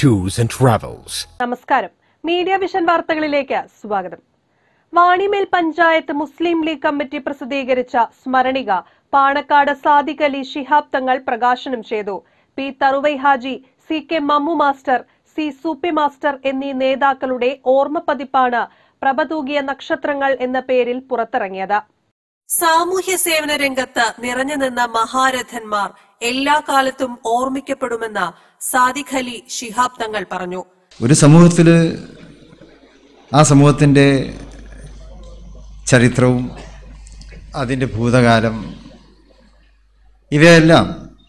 Tours and Travels. നമസ്കാരം Media Vision വാർത്തകളിലേക്ക് സ്വാഗതം Vanimel panchayat Muslim League committee പ്രസിദ്ധീകരിച്ച സ്മരണിക പാണക്കാട് സാദിഖ് അലി ശിഹാബ് തങ്ങൾ പ്രകാശനം ചെയ്തു P Tharuvai Haji C K Mammu master C Sooppi master എന്നീ നേതാക്കളുടെ ഓർമ്മ പതിപ്പാണ് പ്രഭ തൂകിയ നക്ഷത്രങ്ങൾ എന്ന പേരിൽ പുറത്തിറങ്ങിയത് സാമൂഹ്യ സേവന രംഗത്ത് നിറഞ്ഞു നിന്ന മഹാരഥന്മാർ എല്ലാ കാലത്തും ഓർമ്മിക്കപ്പെടുമെന്ന് സാദിഖ് അലി ശിഹാബ് തങ്ങൾ പറഞ്ഞു ഒരു സമൂഹത്തിൽ ആ സമൂഹത്തിൻ്റെ ചരിത്രവും അതിൻ്റെ ഭൂതകാലം ഇവയെല്ലാം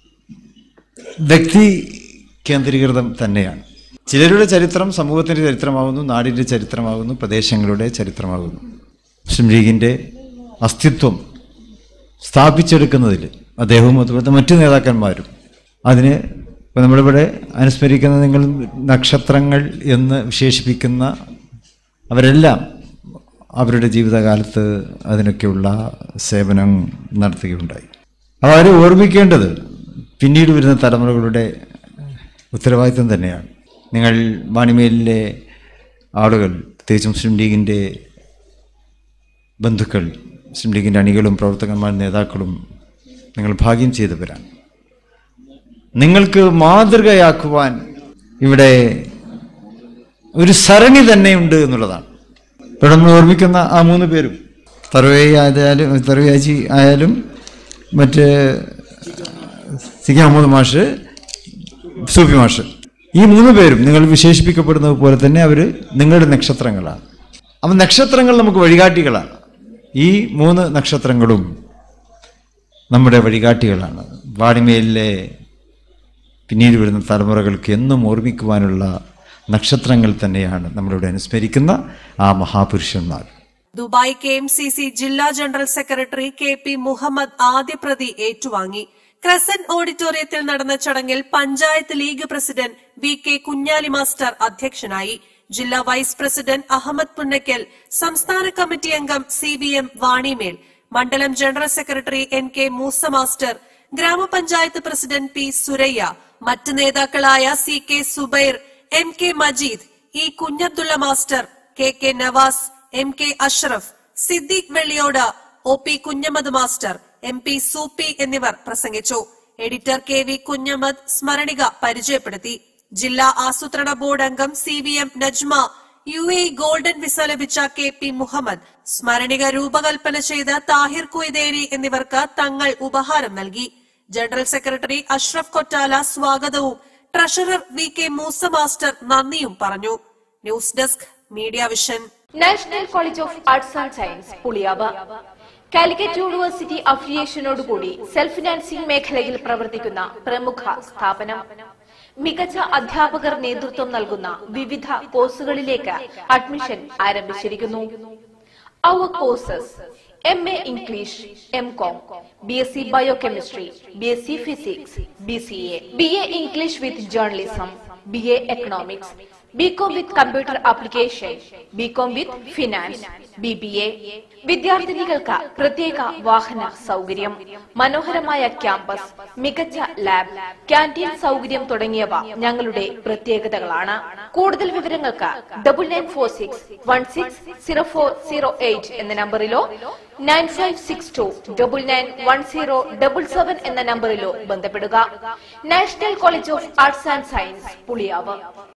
വ്യക്തി കേന്ദ്രീകൃതം തന്നെയാണ് ചിലരുടെ ചരിത്രം സമൂഹത്തിൻ്റെ ചരിത്രമാകുന്നു നാടിൻ്റെ ചരിത്രമാകുന്നു പ്രദേശങ്ങളുടെ ചരിത്രമാകുന്നു മുസ്ലിം ലീഗിൻ്റെ അസ്തിത്വം സ്ഥാപിച്ചെടുക്കുന്നതിൽ അദ്ദേഹവും അതുപോലത്തെ മറ്റു നേതാക്കന്മാരും അതിന് ഇപ്പം നമ്മളിവിടെ അനുസ്മരിക്കുന്ന നിങ്ങൾ നക്ഷത്രങ്ങൾ എന്ന് വിശേഷിപ്പിക്കുന്ന അവരെല്ലാം അവരുടെ ജീവിതകാലത്ത് അതിനൊക്കെയുള്ള സേവനം നടത്തുകയുണ്ടായി അപ്പോൾ അവരെ ഓർമ്മിക്കേണ്ടത് പിന്നീട് വരുന്ന തലമുറകളുടെ ഉത്തരവാദിത്വം തന്നെയാണ് നിങ്ങൾ വാണിമേലിലെ ആളുകൾ പ്രത്യേകിച്ച് മുസ്ലിം ലീഗിൻ്റെ ബന്ധുക്കൾ മുസ്ലിം ലീഗിൻ്റെ അണികളും പ്രവർത്തകന്മാരും നേതാക്കളും നിങ്ങൾ ഭാഗ്യം ചെയ്തവരാണ് നിങ്ങൾക്ക് മാതൃകയാക്കുവാൻ ഇവിടെ ഒരു സരണി തന്നെയുണ്ട് എന്നുള്ളതാണ് ഇവിടെ നമ്മൾ ഓർമ്മിക്കുന്ന ആ മൂന്ന് പേരും തറവേ ആയാലും തറവേജി ആയാലും മറ്റ് സി കെ അഹമ്മദ് മാഷ് സൂഫി മാഷ് ഈ മൂന്ന് പേരും നിങ്ങൾ വിശേഷിപ്പിക്കപ്പെടുന്നത് പോലെ തന്നെ അവർ നിങ്ങളുടെ നക്ഷത്രങ്ങളാണ് അപ്പം നക്ഷത്രങ്ങൾ നമുക്ക് വഴികാട്ടികളാണ് ഈ മൂന്ന് നക്ഷത്രങ്ങളും നമ്മുടെ വഴികാട്ടികളാണ് വാണിമേലിലെ പിന്നീട് വരുന്ന തലമുറകൾക്ക് എന്നും ഓർമ്മിക്കുവാനുള്ള നക്ഷത്രങ്ങൾ തന്നെയാണ് നമ്മളിവിടെ അനുസ്മരിക്കുന്ന ആ മഹാപുരുഷന്മാർ Dubai K M C C ജില്ലാ general secretary K P Muhammad ആദ്യ പ്രതി ഏറ്റുവാങ്ങി ക്രസന്റ് ഓഡിറ്റോറിയത്തിൽ നടന്ന ചടങ്ങിൽ panchayat league president V K Kunhali master അധ്യക്ഷനായി ജില്ലാ വൈസ് പ്രസിഡന്റ് അഹമ്മദ് പുന്നക്കൽ സംസ്ഥാന കമ്മിറ്റി അംഗം സി വി എം വാണിമേൽ മണ്ഡലം general secretary N K Moosa master ഗ്രാമപഞ്ചായത്ത് പ്രസിഡന്റ് പി സുരയ്യ മറ്റ് നേതാക്കളായ C K Subair M K Majeed E Kunhabdulla master K K Navas M K Ashraf Siddique Velliyode O P Kunhammad master M P Sooppi എന്നിവർ പ്രസംഗിച്ചു എഡിറ്റർ കെ വി കുഞ്ഞമ്മദ് സ്മരണിക പരിചയപ്പെടുത്തി ജില്ലാ ആസൂത്രണ ബോർഡ് അംഗം C V M Najma U A golden visa ലഭിച്ച കെ പി മുഹമ്മദ് സ്മരണിക രൂപകൽപ്പന ചെയ്ത താഹിർ കുയ്തേരി എന്നിവർക്ക് തങ്ങൾ ഉപഹാരം നൽകി ജനറൽ സെക്രട്ടറി അഷ്റഫ് കൊറ്റാല സ്വാഗതവും treasurer V K Moosa master നന്ദിയും പറഞ്ഞു news desk Media Vision National College of Arts and Science Puliyav Calicut University അഫിലിയേഷനോടുകൂടി സെൽഫ് ഫിനാൻസിംഗ് മേഖലയിൽ പ്രവർത്തിക്കുന്ന പ്രമുഖ സ്ഥാപനം മികച്ച അധ്യാപകർ നേതൃത്വം നൽകുന്ന വിവിധ കോഴ്സുകളിലേക്ക് അഡ്മിഷൻ ആരംഭിച്ചിരിക്കുന്നു അവർ courses M A English M Com B S C biochemistry B S C physics B C A B A English with journalism B A economics B Com with computer application B Com with finance B B A വിദ്യാർത്ഥിനികൾക്ക് പ്രത്യേക വാഹന സൗകര്യം മനോഹരമായ campus മികച്ച lab canteen സൗകര്യം തുടങ്ങിയവ ഞങ്ങളുടെ പ്രത്യേകതകളാണ് കൂടുതൽ വിവരങ്ങൾക്ക് double nine four six one six zero four zero eight എന്ന നമ്പറിലോ nine five six two double nine one zero double seven എന്ന നമ്പറിലോ ബന്ധപ്പെടുക National College of Arts and Science പുളിയാവ്